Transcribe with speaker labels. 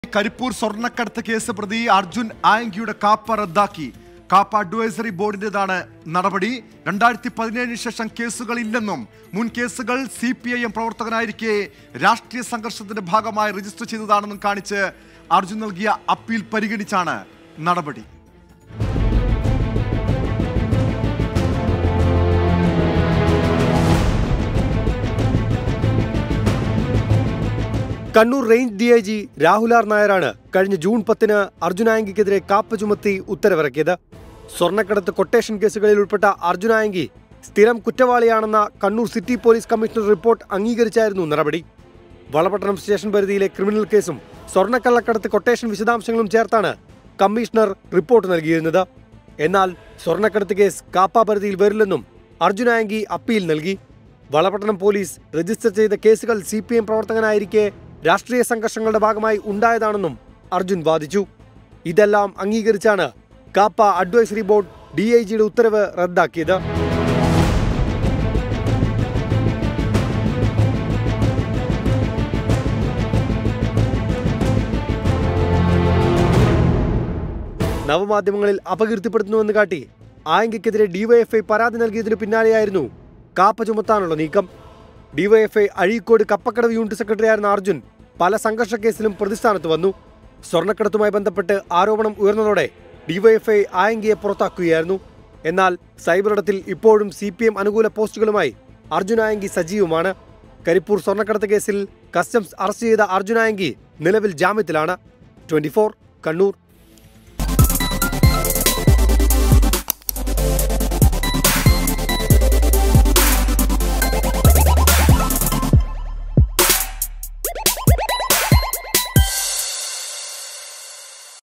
Speaker 1: കരിപ്പൂർ സ്വർണ്ണക്കടത്ത് കേസ് പ്രതി അർജുൻ ആയങ്കിയുടെ കാപ്പ റദ്ദാക്കി കാപ്പ അഡ്വൈസറി ബോർഡിന്റേതാണ് നടപടി രണ്ടായിരത്തി പതിനേഴിന് ശേഷം കേസുകൾ ഇല്ലെന്നും മുൻ കേസുകൾ സി പി ഐ എം പ്രവർത്തകനായിരിക്കെ രാഷ്ട്രീയ സംഘർഷത്തിന്റെ ഭാഗമായി രജിസ്റ്റർ ചെയ്തതാണെന്നും കാണിച്ച് അർജുൻ നൽകിയ അപ്പീൽ പരിഗണിച്ചാണ് നടപടി
Speaker 2: Kannur range D I G Rahul R നായരാണ് കഴിഞ്ഞ ജൂൺ പത്തിന് അർജുനായങ്കിക്കെതിരെ കാപ്പ ചുമത്തി ഉത്തരവിറക്കിയത് സ്വർണ്ണക്കടത്ത് കൊട്ടേഷൻ കേസുകളിൽ ഉൾപ്പെട്ട അർജുനായങ്കി സ്ഥിരം കുറ്റവാളിയാണെന്ന Kannur city police commissioner report അംഗീകരിച്ചായിരുന്നു നടപടി വളപട്ടണം സ്റ്റേഷൻ പരിധിയിലെ ക്രിമിനൽ കേസും സ്വർണ്ണക്കള്ളക്കടത്ത് കൊട്ടേഷൻ വിശദാംശങ്ങളും ചേർത്താണ് കമ്മീഷണർ റിപ്പോർട്ട് നൽകിയിരുന്നത് എന്നാൽ സ്വർണ്ണക്കടത്ത് കേസ് കാപ്പ പരിധിയിൽ വരില്ലെന്നും അർജുനായങ്കി അപ്പീൽ നൽകി വളപട്ടണം പോലീസ് രജിസ്റ്റർ ചെയ്ത കേസുകൾ സി പി എം പ്രവർത്തകനായിരിക്കെ രാഷ്ട്രീയ സംഘർഷങ്ങളുടെ ഭാഗമായി ഉണ്ടായതാണെന്നും അർജുൻ വാദിച്ചു ഇതെല്ലാം അംഗീകരിച്ചാണ് KAAPA advisory board D I ജിയുടെ ഉത്തരവ് റദ്ദാക്കിയത് നവമാധ്യമങ്ങളിൽ അപകീർത്തിപ്പെടുത്തുന്നുവെന്ന് കാട്ടി ആയങ്കയ്ക്കെതിരെ ഡിവൈഎഫ്ഐ പരാതി നൽകിയതിനു പിന്നാലെയായിരുന്നു കാപ്പ ചുമത്താനുള്ള നീക്കം ഡിവൈഎഫ്ഐ അഴീക്കോട് കപ്പക്കടവ് യൂണിറ്റ് സെക്രട്ടറിയായിരുന്ന അർജുൻ പല സംഘർഷ കേസിലും പ്രതിസ്ഥാനത്ത് വന്നു സ്വർണ്ണക്കടത്തുമായി ബന്ധപ്പെട്ട് ആരോപണം ഉയർന്നതോടെ ഡിവൈഎഫ്ഐ ആയങ്കിയെ പുറത്താക്കുകയായിരുന്നു എന്നാൽ സൈബറിടത്തിൽ ഇപ്പോഴും സി പി എം അനുകൂല പോസ്റ്റുകളുമായി അർജുൻ ആയങ്കി സജീവമാണ് കരിപ്പൂർ സ്വർണ്ണക്കടത്ത് കേസിൽ കസ്റ്റംസ് അറസ്റ്റ് ചെയ്ത അർജുൻ ആയങ്കി നിലവിൽ ജാമ്യത്തിലാണ് ട്വന്റി കണ്ണൂർ